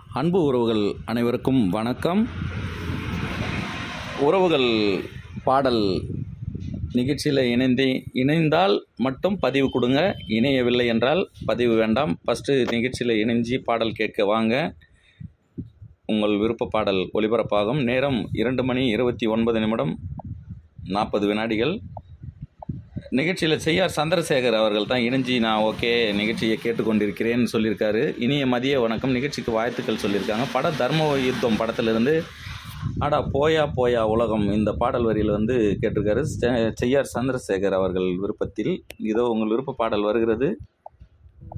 அன்பு உறவுகள் அனைவருக்கும் வணக்கம் உறவுகள் பாடல் நிகழ்ச்சியில் இணைந்து இணைந்தால் மட்டும் பதிவு கொடுங்க இணையவில்லை என்றால் பதிவு வேண்டாம் ஃபஸ்ட்டு நிகழ்ச்சியில் இணைஞ்சு பாடல் கேட்க வாங்க உங்கள் விருப்ப பாடல் ஒலிபரப்பாகும் நேரம் இரண்டு மணி இருபத்தி ஒன்பது நிமிடம் நாற்பது வினாடிகள் நிகழ்ச்சியில் செய்யார் சந்திரசேகர் அவர்கள் தான் இணைஞ்சி நான் ஓகே நிகழ்ச்சியை கேட்டுக்கொண்டிருக்கிறேன்னு சொல்லியிருக்காரு இனிய மதிய வணக்கம் நிகழ்ச்சிக்கு வாழ்த்துக்கள் சொல்லியிருக்காங்க பட தர்ம யுத்தம் படத்திலிருந்து அடா போயா போயா உலகம் இந்த பாடல் வரியில் வந்து கேட்டிருக்காரு செ- செய்யார் சந்திரசேகர் அவர்கள் விருப்பத்தில் இதோ உங்கள் விருப்ப பாடல் வருகிறது